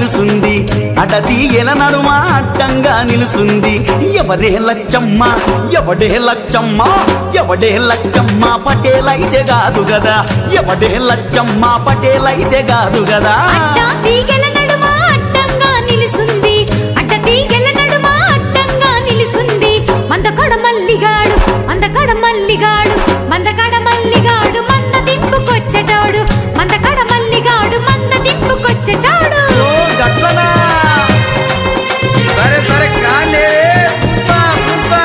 నిలుసుంది అడతీయల నడుమ అడ్డంగా నిలుసుంది ఎవరే లచ్చమ్మ ఎవడే లచ్చమ్మ ఎవడే లచ్చమ్మ పటేలైతే కాదు గదా ఎవడే లచ్చమ్మ పటేలైతే కాదు గదా అడ్డ తీగెల నడుమ అడ్డంగా నిలుసుంది అడ్డ తీగెల నడుమ అడ్డంగా నిలుసుంది మందకడ మల్లిగాడు మందకడ మల్లిగాడు మందకడ మల్లిగాడు మంద దింపుకొచ్చేటోడు మందకడ మల్లిగాడు మంద దింపుకొచ్చేటోడు ఓ గట్లనా సరే సరే కాలే చూస్తా చూస్తా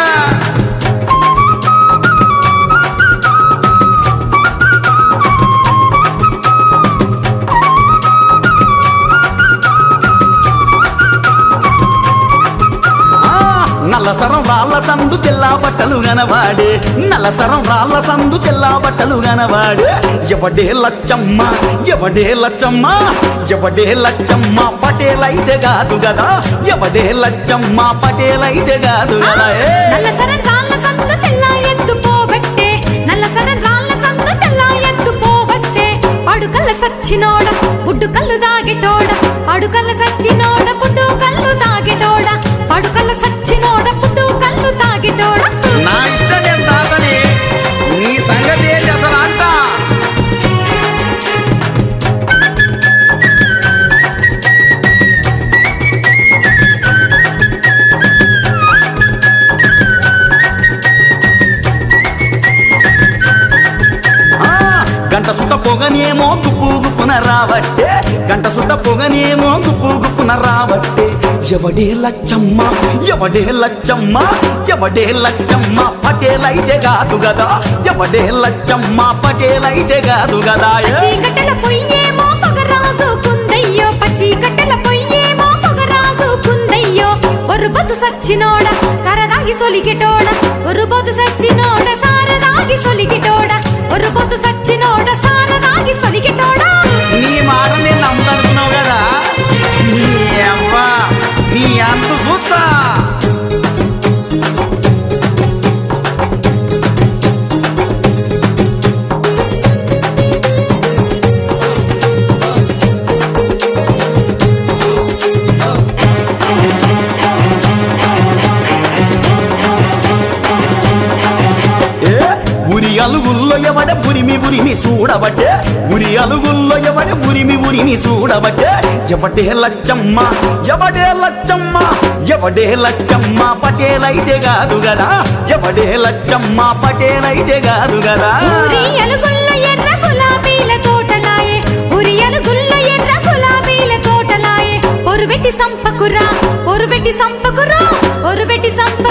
ఆ, నల్లసరం రాళ్ళ సందు తెల్లా బట్టలు గనవాడే నల్లసరం రాళ్ళ సందు తెల్లా బట్టలు గనవాడే ఎవడే లచ్చమ్మ ఎవడే లచ్చమ్మ ఎవడే లచ్చమ్మ పటేలైతే కాదు గదా ఎవడే లచ్చమ్మ పటేలైతే కాదు గదా ఏ! నల్ల సరం రాళ్ళ సందు తెల్ల ఎత్తు పోబట్టే నల్ల సరం రాళ్ళ సందు తెల్ల ఎత్తు పోబట్టే పడుకల్ల సచ్చినోడ బుడ్డు కళ్ళు దాగెటోడ పడుకల్ల సచ్చినోడ బుడ్డు కళ్ళు తాగెటోడ పడుకల్ల సచ్చినోడ బుడ్డు కళ్ళు తాగెటోడ నా ఇష్టం నేను తాతని నీ సంగతి ఏంటి అసలు అంట ఆ, గంట సుట్ట పొగనేమో గుప్పు గుప్పున రావట్టే గంట సుట్ట పొగనేమో గుప్పు గుప్పున రావట్టే ఎవడే లచ్చమ్మ ఎవడే లచ్చమ్మ ఎవడే లచ్చమ్మ పటేలైతే కాదు గదా ఎవడే లచ్చమ్మ పటేలైతే కాదు గదా ఏ! చీకటల పొయ్యేమో పొగరాజు కుందయ్యో పచ్చి కట్టెల పొయ్యేమో పొగరాజు కుందయ్యో ఒరుబొతు సచ్చినోడ సరదాగి సొలిగిటోడ ఒరుబొతు సచ్చినోడ సారదాగి సొలిగిటోడ ఒరుబొతు సచ్చినోడ సారదాగి సొలిగిటోడ నీ మాట నేను నమ్ముతనుకున్నావు కదా నీ అవ్వ నీ అంత చూస్తా ఏ ఉరి అలుగుల్లో ఎవడ ఉరిమి ఉరిమి చూడబట్టే ఉరి అలుగుల్లో ఎవడ ఉరిమి ఉరిమి చూడబట్టే ఎవడే లచ్చమ్మ ఎవడే లచ్చమ్మ ఎవడే లచ్చమ్మ పటేలైతే కాదు గదా ఎవడే లచ్చమ్మ పటేలైతే కాదు గదా ఊరి అలుగుల్ల ఎర్ర గులాబీల తోటలాయే ఊరి అలుగుల్ల ఎర్ర గులాబీల తోటలాయే ఒరువెట్టి సంపకురా ఒరువెట్టి సంపకురా ఒరువెట్టి సంప